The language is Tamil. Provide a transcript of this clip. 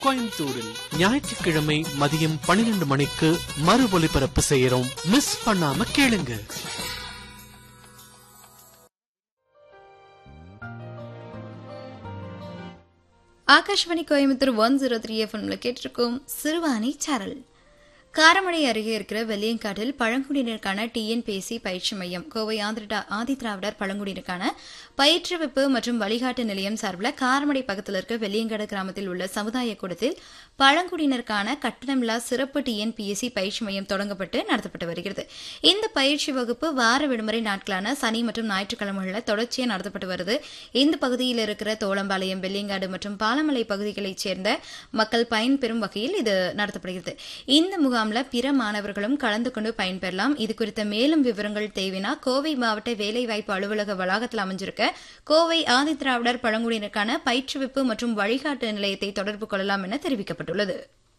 கோயம்புத்தூரில் ஞாயிற்றுக்கிழமை மதியம் பன்னிரண்டு மணிக்கு மறு ஒலிபரப்பு செய்யறோம் மிஸ் பண்ணாம கேளுங்க Akashvani Coimbatore one zero three எஃப்எம்ல கேட்டிருக்கோம் சிறுவாணி சாரல் காரமடை அருகே இருக்கிற வெள்ளியங்காட்டில் பழங்குடியினருக்கான டிஎன்பிஎஸ்சி பயிற்சி மையம் கோவை ஆந்திரா ஆதி திராவிடர் பழங்குடியினருக்கான பயிற்றுவிப்பு மற்றும் வழிகாட்டு நிலையம் சார்பில் காரமடை பக்கத்தில் இருக்க வெள்ளியங்காடு கிராமத்தில் உள்ள சமுதாய கூடத்தில் பழங்குடியினருக்கான கட்டணமில்லா சிறப்பு டிஎன்பிஎஸ்சி பயிற்சி மையம் தொடங்கப்பட்டு நடத்தப்பட்டு வருகிறது இந்த பயிற்சி வகுப்பு வார விடுமுறை நாட்களான சனி மற்றும் ஞாயிற்றுக்கிழமைகளில் தொடர்ச்சியாக நடத்தப்பட்டு வருது இந்த பகுதியில் இருக்கிற தோளம்பாளையம் வெள்ளியங்காடு மற்றும் பாலமலை பகுதிகளைச் சேர்ந்த மக்கள் பயன்பெறும் வகையில் இது நடத்தப்படுகிறது இந்த முகாம்ல பிற மாணவர்களும் கலந்து கொண்டு பயன்பெறலாம் இது குறித்த மேலும் விவரங்கள் தேவைனா கோவை மாவட்ட வேலைவாய்ப்பு அலுவலக வளாகத்தில் அமைஞ்சிருக்க கோவை ஆதிதிராவிடர் பழங்குடியினருக்கான பயிற்றுவிப்பு மற்றும் வழிகாட்டு நிலையத்தை தொடர்பு கொள்ளலாம் என தெரிவிக்கப்பட்டுள்ளது